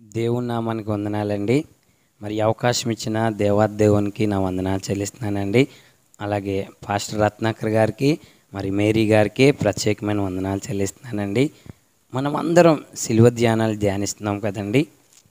దేవుని నామానికి వందనాలండి మరి ఈ అవకాశం ఇచ్చిన దేవాదేవునికి నా వందనాలు చెల్లిస్తున్నానండి అలాగే పాస్టర్ రత్నాకర్ గారికి మరి మేరీ గారికి ప్రత్యేకమైన వందనాలు చెల్లిస్తున్నానండి మనం అందరం సిలువ ధ్యానాలు ధ్యానిస్తున్నాం కదండి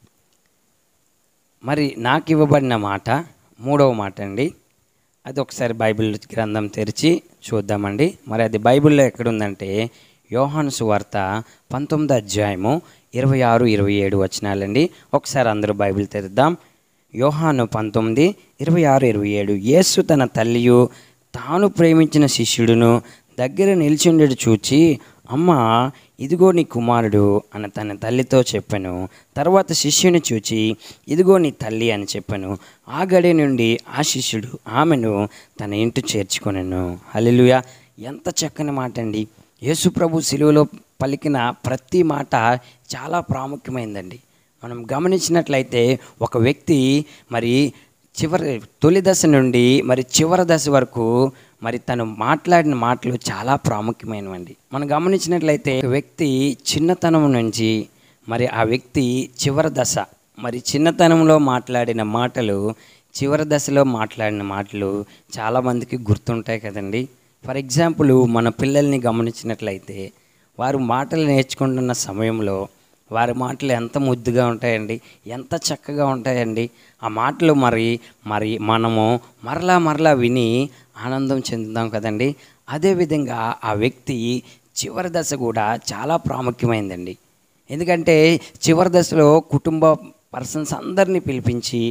మరి నాకు ఇవ్వబడిన మాట మూడవ మాట అండి అది ఒకసారి బైబిల్ గ్రంథం తెరిచి చూద్దామండి మరి అది బైబిల్లో ఎక్కడుందంటే యోహాను సువార్త పంతొమ్మిది అధ్యాయము ఇరవై ఆరు ఇరవై ఏడు వచనాలండి ఒకసారి అందరూ బైబిల్ తెరుద్దాం యోహాను పంతొమ్మిది ఇరవై ఆరు ఇరవై ఏడు యేసు తన తల్లియు తాను ప్రేమించిన శిష్యుడును దగ్గర నిల్చుండెడు చూచి అమ్మ ఇదిగో నీ కుమారుడు అని తన తల్లితో చెప్పాను తర్వాత శిష్యుని చూచి ఇదిగో నీ తల్లి అని చెప్పాను ఆ గడి నుండి ఆ శిష్యుడు ఆమెను తన ఇంటి చేర్చుకొనెను హల్లెలూయా ఎంత చక్కని మాట అండి యేసు ప్రభు శిలువలో పలికిన ప్రతి మాట చాలా ప్రాముఖ్యమైందండి మనం గమనించినట్లయితే ఒక వ్యక్తి మరి చివరి తొలి దశ నుండి మరి చివరి దశ వరకు మరి తను మాట్లాడిన మాటలు చాలా ప్రాముఖ్యమైనవండి మనం గమనించినట్లయితే ఒక వ్యక్తి చిన్నతనం నుంచి మరి ఆ వ్యక్తి చివరి దశ మరి చిన్నతనంలో మాట్లాడిన మాటలు చివరి దశలో మాట్లాడిన మాటలు చాలామందికి గుర్తుంటాయి కదండి ఫర్ ఎగ్జాంపుల్ మన పిల్లల్ని గమనించినట్లయితే వారు మాటలు నేర్చుకుంటున్న సమయంలో వారి మాటలు ఎంత ముద్దుగా ఉంటాయండి ఎంత చక్కగా ఉంటాయండి ఆ మాటలు మరి మరి మనము మరలా మరలా విని ఆనందం చెందుతాం కదండి అదేవిధంగా ఆ వ్యక్తి చివరి దశ కూడా చాలా ప్రాముఖ్యమైందండి ఎందుకంటే చివరి దశలో కుటుంబ పర్సన్స్ అందరినీ పిలిపించి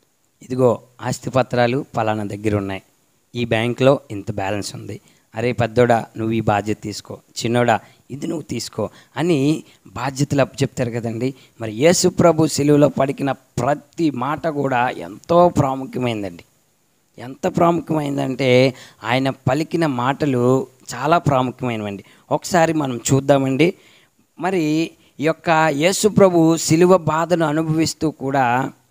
ఇదిగో ఆస్తిపత్రాలు పలానా దగ్గర ఉన్నాయి ఈ బ్యాంక్లో ఇంత బ్యాలెన్స్ ఉంది అరే పెద్దోడా నువ్వు ఈ బాధ్యత తీసుకో చిన్నోడా ఇది నువ్వు తీసుకో అని బాధ్యతలు చెప్తారు కదండి మరి యేసు ప్రభు సెలువులో పలికిన ప్రతి మాట కూడా ఎంతో ప్రాముఖ్యమైందండి ఎంత ప్రాముఖ్యమైందంటే ఆయన పలికిన మాటలు చాలా ప్రాముఖ్యమైనవండి ఒకసారి మనం చూద్దామండి మరి ఈ యొక్క యేసు ప్రభు సిలువ బాధను అనుభవిస్తూ కూడా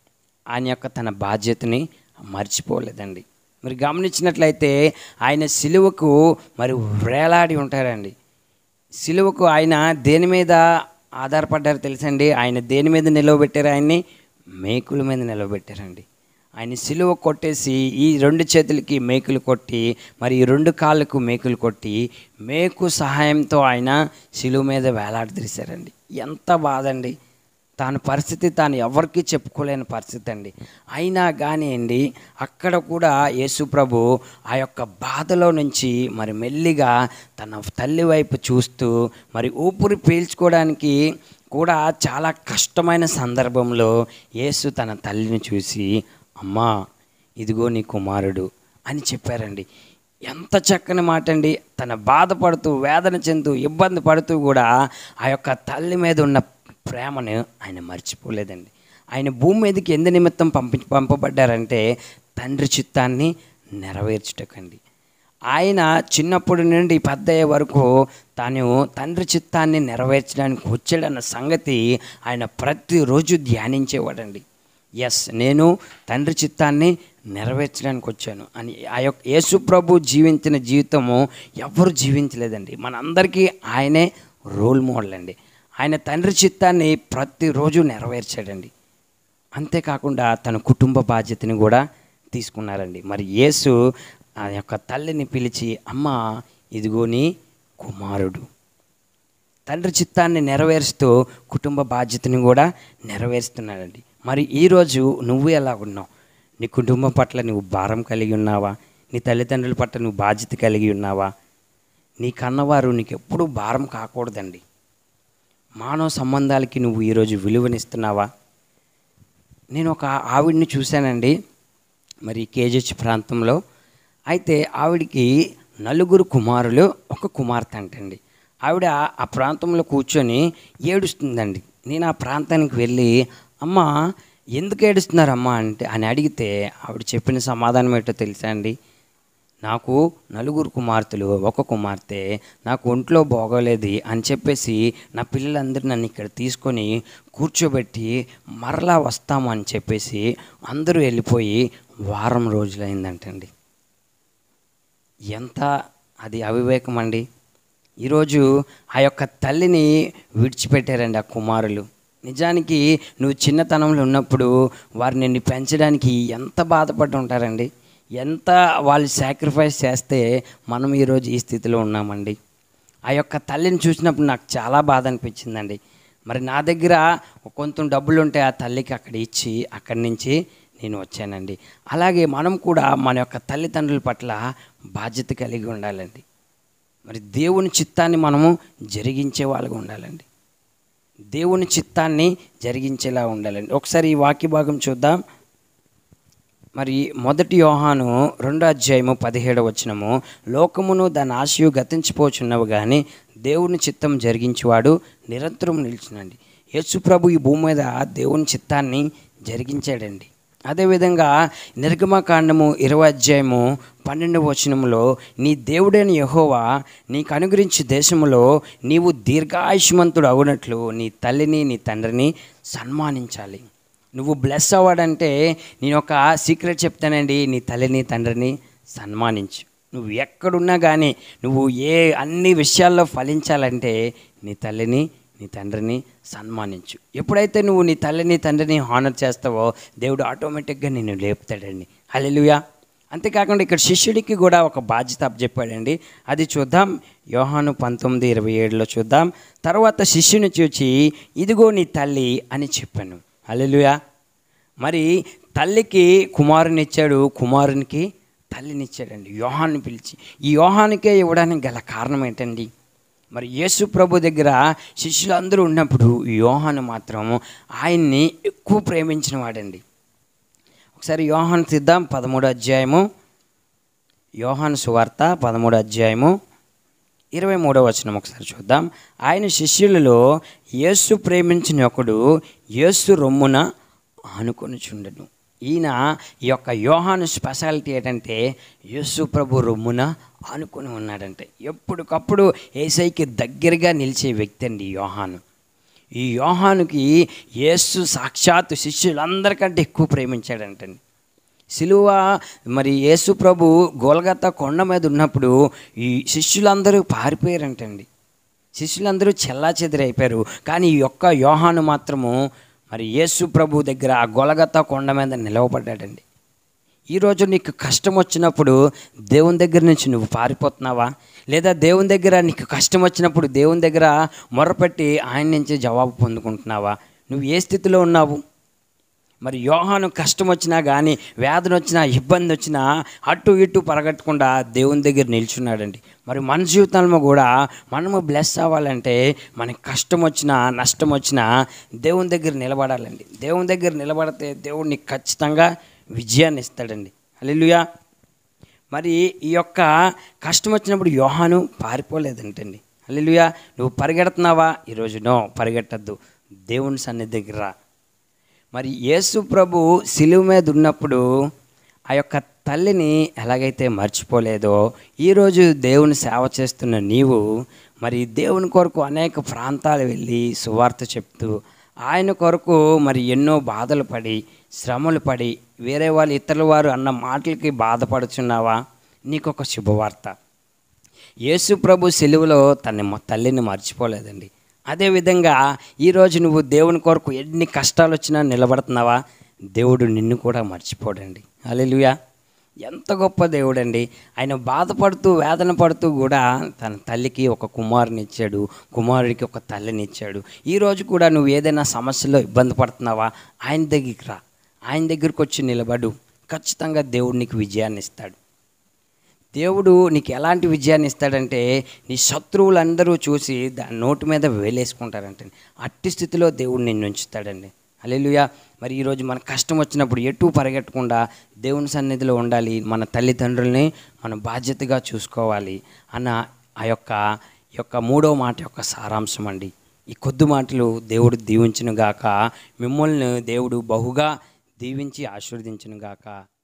ఆయన యొక్క తన బాధ్యతని మర్చిపోలేదండి మరి గమనించినట్లయితే ఆయన సిలువకు మరి వేలాడి ఉంటారండి సిలువకు ఆయన దేని మీద ఆధారపడ్డారు తెలుసండి ఆయన దేని మీద నిలవబెట్టారు ఆయన్ని మేకుల మీద నిలవబెట్టారండి ఆయన సిలువ కొట్టేసి ఈ రెండు చేతులకి మేకులు కొట్టి మరి ఈ రెండు కాళ్ళకు మేకులు కొట్టి మేకు సహాయంతో ఆయన సిలువ మీద వేలాడదీశారండి ఎంత బాధ అండి తాను పరిస్థితి తాను ఎవరికి చెప్పుకోలేని పరిస్థితి అండి అయినా కానీ అండి అక్కడ కూడా యేసు ప్రభు ఆ యొక్క బాధలో నుంచి మరి మెల్లిగా తన తల్లి వైపు చూస్తూ మరి ఊపిరి పీల్చుకోవడానికి కూడా చాలా కష్టమైన సందర్భంలో యేసు తన తల్లిని చూసి అమ్మా ఇదిగో నీ కుమారుడు అని చెప్పారండి ఎంత చక్కని మాట అండి తన బాధపడుతూ వేదన చెందుతూ ఇబ్బంది పడుతూ కూడా ఆ యొక్క తల్లి మీద ఉన్న ప్రేమను ఆయన మర్చిపోలేదండి ఆయన భూమి మీదకి ఎందు నిమిత్తం పంపి పంపబడ్డారంటే తండ్రి చిత్తాన్ని నెరవేర్చుటకండి ఆయన చిన్నప్పటి నుండి పెద్ద అయ్యే వరకు తాను తండ్రి చిత్తాన్ని నెరవేర్చడానికి వచ్చాడన్న సంగతి ఆయన ప్రతిరోజు ధ్యానించేవాడండి ఎస్ నేను తండ్రి చిత్తాన్ని నెరవేర్చడానికి వచ్చాను అని ఆ యొక్క యేసు ప్రభు జీవించిన జీవితము ఎవరు జీవించలేదండి మనందరికీ ఆయనే రోల్ మోడల్ అండి ఆయన తండ్రి చిత్తాన్ని ప్రతిరోజు నెరవేర్చాడండి అంతేకాకుండా తన కుటుంబ బాధ్యతని కూడా తీసుకున్నారండి మరి యేసు ఆ యొక్క తల్లిని పిలిచి అమ్మ ఇదిగో నీ కుమారుడు తండ్రి చిత్తాన్ని నెరవేరుస్తూ కుటుంబ బాధ్యతని కూడా నెరవేరుస్తున్నాడండి మరి ఈరోజు నువ్వు ఎలా ఉన్నావు నీ కుటుంబం పట్ల నువ్వు భారం కలిగి ఉన్నావా నీ తల్లిదండ్రుల పట్ల నువ్వు బాధ్యత కలిగి ఉన్నావా నీ కన్నవారు నీకు ఎప్పుడూ భారం కాకూడదండి మానవ సంబంధాలకి నువ్వు ఈరోజు విలువనిస్తున్నావా నేను ఒక ఆవిడ్ని చూశానండి మరి కేజీహెచ్ ప్రాంతంలో అయితే ఆవిడికి నలుగురు కుమారులు ఒక కుమార్తె అంటండి ఆవిడ ఆ ప్రాంతంలో కూర్చొని ఏడుస్తుందండి నేను ఆ ప్రాంతానికి వెళ్ళి అమ్మ ఎందుకు ఏడుస్తున్నారమ్మా అంటే అని అడిగితే ఆవిడ చెప్పిన సమాధానం ఏంటో తెలుసా అండి నాకు నలుగురు కుమార్తెలు ఒక కుమార్తె నాకు ఒంట్లో బాగోలేదు అని చెప్పేసి నా పిల్లలందరూ నన్ను ఇక్కడ తీసుకొని కూర్చోబెట్టి మరలా వస్తాము అని చెప్పేసి అందరూ వెళ్ళిపోయి వారం రోజులైందంటండి ఎంత అది అవివేకం అండి ఈరోజు ఆ యొక్క తల్లిని విడిచిపెట్టారండి ఆ కుమారులు నిజానికి నువ్వు చిన్నతనంలో ఉన్నప్పుడు వారు నిన్ను పెంచడానికి ఎంత బాధపడి ఉంటారండి ఎంత వాళ్ళు సాక్రిఫైస్ చేస్తే మనం ఈరోజు ఈ స్థితిలో ఉన్నామండి ఆ యొక్క తల్లిని చూసినప్పుడు నాకు చాలా బాధ అనిపించిందండి మరి నా దగ్గర కొంత డబ్బులు ఉంటే ఆ తల్లికి అక్కడ ఇచ్చి అక్కడి నుంచి నేను వచ్చానండి అలాగే మనం కూడా మన యొక్క తల్లిదండ్రుల పట్ల బాధ్యత కలిగి ఉండాలండి మరి దేవుని చిత్తాన్ని మనము జరిగించే వాళ్ళగా ఉండాలండి దేవుని చిత్తాన్ని జరిగించేలా ఉండాలండి ఒకసారి ఈ వాక్య భాగం చూద్దాం మరి మొదటి యోహాను రెండో అధ్యాయము పదిహేడు వచనము లోకమును దాని ఆశయు గతించిపోచున్నవి కానీ దేవుని చిత్తం జరిగించేవాడు నిరంతరం నిలిచినండి యేసు ప్రభు ఈ భూమి మీద దేవుని చిత్తాన్ని జరిగించాడండి అదేవిధంగా నిర్గమకాండము ఇరవై అధ్యాయము పన్నెండు వచనములో నీ దేవుడైన యహోవా నీకు అనుగ్రహించే దేశములో నీవు దీర్ఘాయుష్మంతుడు అవునట్లు నీ తల్లిని నీ తండ్రిని సన్మానించాలి నువ్వు బ్లెస్ అవ్వడంటే నేను ఒక సీక్రెట్ చెప్తానండి నీ తల్లిని తండ్రిని సన్మానించు నువ్వు ఎక్కడున్నా కానీ నువ్వు ఏ అన్ని విషయాల్లో ఫలించాలంటే నీ తల్లిని నీ తండ్రిని సన్మానించు ఎప్పుడైతే నువ్వు నీ తల్లిని తండ్రిని హానర్ చేస్తావో దేవుడు ఆటోమేటిక్గా నిన్ను లేపుతాడండి హల్లెలూయా అంతేకాకుండా ఇక్కడ శిష్యుడికి కూడా ఒక బాధ్యత అప్పచెప్పాడండి అది చూద్దాం యోహాను పంతొమ్మిది ఇరవై ఏడులో చూద్దాం తర్వాత శిష్యుని చూచి ఇదిగో నీ తల్లి అని చెప్పాను హల్లెలూయా మరి తల్లికి కుమారుని ఇచ్చాడు కుమారునికి తల్లినిచ్చాడండి యోహాన్ని పిలిచి ఈ యోహానికే ఇవ్వడానికి గల కారణం ఏంటండి మరి యేసు ప్రభు దగ్గర శిష్యులందరూ ఉన్నప్పుడు ఈ యోహాను మాత్రం ఆయన్ని ఎక్కువ ప్రేమించిన వాడండి ఒకసారి యోహాను తీద్దాం పదమూడు అధ్యాయము యోహాను సువార్త పదమూడు అధ్యాయము ఇరవై మూడవ వచనం ఒకసారి చూద్దాం ఆయన శిష్యులలో యేసు ప్రేమించిన ఒకడు యేసు రొమ్మున ఆనుకొని చుండను ఈయన ఈ యొక్క యోహాను స్పెషాలిటీ ఏంటంటే యేసు ప్రభు రొమ్మున ఆనుకొని ఉన్నాడంటే ఎప్పటికప్పుడు ఏసైకి దగ్గరగా నిలిచే వ్యక్తి అండి ఈ యోహాను ఈ యోహానుకి యేసు సాక్షాత్తు శిష్యులందరికంటే ఎక్కువ ప్రేమించాడంటండి సిలువ మరి యేసు ప్రభు గోల్గత్త కొండ మీద ఉన్నప్పుడు ఈ శిష్యులందరూ పారిపోయారంటండి శిష్యులందరూ చెల్లా చెదిరైపోయారు కానీ ఈ యొక్క యోహాను మాత్రము మరి యేసు ప్రభు దగ్గర ఆ గొలగత్త కొండ మీద నిలవబడ్డాడండి ఈరోజు నీకు కష్టం వచ్చినప్పుడు దేవుని దగ్గర నుంచి నువ్వు పారిపోతున్నావా లేదా దేవుని దగ్గర నీకు కష్టం వచ్చినప్పుడు దేవుని దగ్గర మొరపెట్టి ఆయన నుంచి జవాబు పొందుకుంటున్నావా నువ్వు ఏ స్థితిలో ఉన్నావు మరి యోహాను కష్టం వచ్చినా కానీ వేదన వచ్చినా ఇబ్బంది వచ్చినా అటు ఇటు పరగట్టకుండా దేవుని దగ్గర నిల్చున్నాడండి మరి మన జీవితంలో కూడా మనము బ్లెస్ అవ్వాలంటే మనకి కష్టం వచ్చినా నష్టం వచ్చినా దేవుని దగ్గర నిలబడాలండి దేవుని దగ్గర నిలబడితే దేవుడు నీకు ఖచ్చితంగా విజయాన్ని ఇస్తాడండి హల్లెలూయా మరి ఈ యొక్క కష్టం వచ్చినప్పుడు యోహాను పారిపోలేదంటండి హల్లెలూయా నువ్వు పరిగెడుతున్నావా ఈరోజు నో పరిగెట్టద్దు దేవుని సన్నిధి దగ్గర రా. మరి యేసు ప్రభు సిలువ మీద ఉన్నప్పుడు ఆ యొక్క తల్లిని ఎలాగైతే మర్చిపోలేదో ఈరోజు దేవుని సేవ చేస్తున్న నీవు మరి దేవుని కొరకు అనేక ప్రాంతాలు వెళ్ళి సువార్త చెప్తూ ఆయన కొరకు మరి ఎన్నో బాధలు పడి శ్రమలు పడి వేరే వాళ్ళు ఇతరుల వారు అన్న మాటలకి బాధపడుచున్నావా నీకు ఒక శుభవార్త యేసు ప్రభు సెలువులో తన మ- తల్లిని మర్చిపోలేదండి అదేవిధంగా ఈరోజు నువ్వు దేవుని కొరకు ఎన్ని కష్టాలు వచ్చినా నిలబడుతున్నావా దేవుడు నిన్ను కూడా మర్చిపోడండి అలెలుయా ఎంత గొప్ప దేవుడండి ఆయన బాధపడుతూ వేదన పడుతూ కూడా తన తల్లికి ఒక కుమారుని ఇచ్చాడు కుమారుడికి ఒక తల్లిని ఇచ్చాడు ఈరోజు కూడా నువ్వు ఏదైనా సమస్యలో ఇబ్బంది పడుతున్నావా ఆయన దగ్గరికి రా ఆయన దగ్గరికి వచ్చి నిలబడు ఖచ్చితంగా దేవుడు నీకు విజయాన్ని ఇస్తాడు దేవుడు నీకు ఎలాంటి విజయాన్ని ఇస్తాడంటే నీ శత్రువులందరూ చూసి దాని నోటి మీద వేలేసుకుంటారంటే అట్టి స్థితిలో దేవుడు నిన్ను ఉంచుతాడండి అలెలుయా మరి ఈరోజు మన కష్టం వచ్చినప్పుడు ఎటు పరిగెట్టకుండా దేవుని సన్నిధిలో ఉండాలి మన తల్లిదండ్రుల్ని మన బాధ్యతగా చూసుకోవాలి అన్న ఆ యొక్క ఈ యొక్క మూడో మాట యొక్క సారాంశం అండి ఈ కొద్ది మాటలు దేవుడు దీవించును గాక మిమ్మల్ని దేవుడు బహుగా దీవించి ఆశీర్వదించును గాక